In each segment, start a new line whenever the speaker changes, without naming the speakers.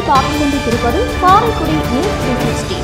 பார்த்துக் கொண்டிருப்பது Karaikudi news three sixty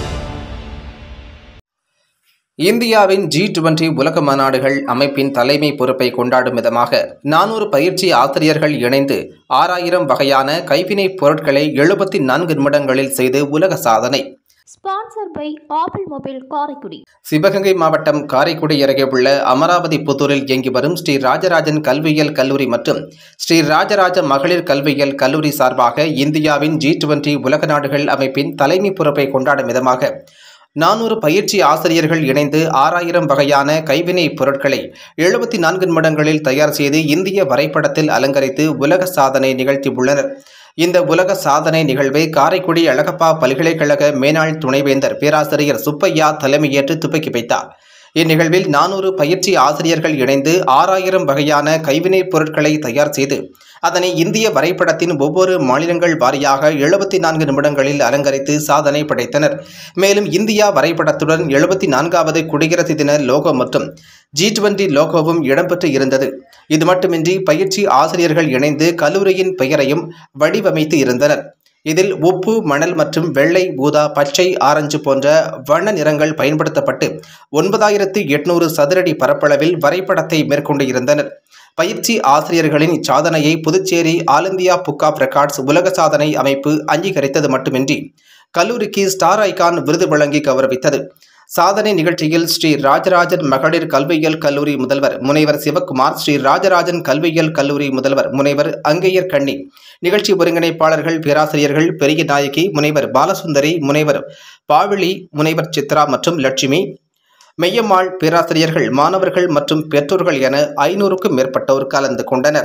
இந்தியாவின் ஜி டுவெண்டி உலக மாநாடுகள் அமைப்பின் தலைமை பொறுப்பை கொண்டாடும் விதமாக நானூறு பயிற்சி ஆசிரியர்கள் இணைந்து ஆறாயிரம் வகையான கைவினைப் பொருட்களை எழுபத்தி நான்கு நிமிடங்களில் செய்து உலக சாதனை
sponsor by Apple mobile Karaikudi
Sivaganga மாவட்டம் காரைக்குடி அருகே உள்ள அமராவதி புத்தூரில் இயங்கி வரும் ஸ்ரீ ராஜராஜன் கல்வியியல் கல்லூரி மற்றும் ஸ்ரீ ராஜராஜ மகளிர் கல்வியியல் கல்லூரி சார்பாக இந்தியாவின் ஜி டுவெண்டி உலக நாடுகள் அமைப்பின் தலைமை பொறுப்பை கொண்டாடும் விதமாக நானூறு பயிற்சி ஆசிரியர்கள் இணைந்து ஆறாயிரம் வகையான கைவினைப் பொருட்களை எழுபத்தி நான்கு நிமிடங்களில் தயார் செய்து இந்திய வரைபடத்தில் அலங்கரித்து உலக சாதனை நிகழ்த்தியுள்ளனர் இந்த உலக சாதனை நிகழ்வை காரைக்குடி அழகப்பா பல்கலைக்கழக மேனாள் துணைவேந்தர் பேராசிரியர் சுப்பையா தலைமையேற்று துவக்கி வைத்தார் இந்நிகழ்வில் நானூறு பயிற்சி ஆசிரியர்கள் இணைந்து ஆறாயிரம் வகையான கைவினைப் பொருட்களை தயார் செய்து அதனை இந்திய வரைபடத்தின் ஒவ்வொரு மாநிலங்கள் வாரியாக எழுபத்தி நான்கு நிமிடங்களில் அலங்கரித்து சாதனை படைத்தனர் மேலும் இந்தியா வரைபடத்துடன் எழுபத்தி நான்காவது குடியரசு தின லோகோ மற்றும் ஜி டுவெண்டி லோகோவும் இடம்பெற்று இருந்தது இது மட்டுமின்றி பயிற்சி ஆசிரியர்கள் இணைந்து கல்லூரியின் பெயரையும் வடிவமைத்து இருந்தனர் இதில் உப்பு மணல் மற்றும் வெள்ளை ஊதா பச்சை ஆரஞ்சு போன்ற வண்ண நிறங்கள் பயன்படுத்தப்பட்டு ஒன்பதாயிரத்து எட்நூறு சதுரடி பரப்பளவில் வரைபடத்தை மேற்கொண்டு இருந்தனர் பயிற்சி ஆசிரியர்களின் இச்சாதனையை Puducherry all India book of records உலக சாதனை அமைப்பு அங்கீகரித்தது மட்டுமின்றி கல்லூரிக்கு ஸ்டார் ஐகான் விருது வழங்கி கௌரவித்தது சாதனை நிகழ்ச்சியில் ஸ்ரீ ராஜராஜன் மகளிர் கல்வியியல் கல்லூரி முதல்வர் முனைவர் சிவக்குமார் ஸ்ரீ ராஜராஜன் கல்வியியல் கல்லூரி முதல்வர் முனைவர் அங்கையர் கண்ணி நிகழ்ச்சி ஒருங்கிணைப்பாளர்கள் பேராசிரியர்கள் பெரிய நாயகி முனைவர் பாலசுந்தரி முனைவர் பாவிழி முனைவர் சித்ரா மற்றும் லட்சுமி மெய்யம்மாள் பேராசிரியர்கள் மாணவர்கள் மற்றும் பெற்றோர்கள் என ஐநூறுக்கும் மேற்பட்டோர் கலந்து கொண்டனர்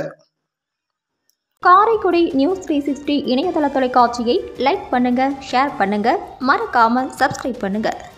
காரைக்குடி நியூஸ் த்ரீ சிக்ஸ்டி இணையதள தொலைக்காட்சியை லைக் பண்ணுங்க ஷேர் பண்ணுங்க மறக்காம சப்ஸ்கிரைப் பண்ணுங்க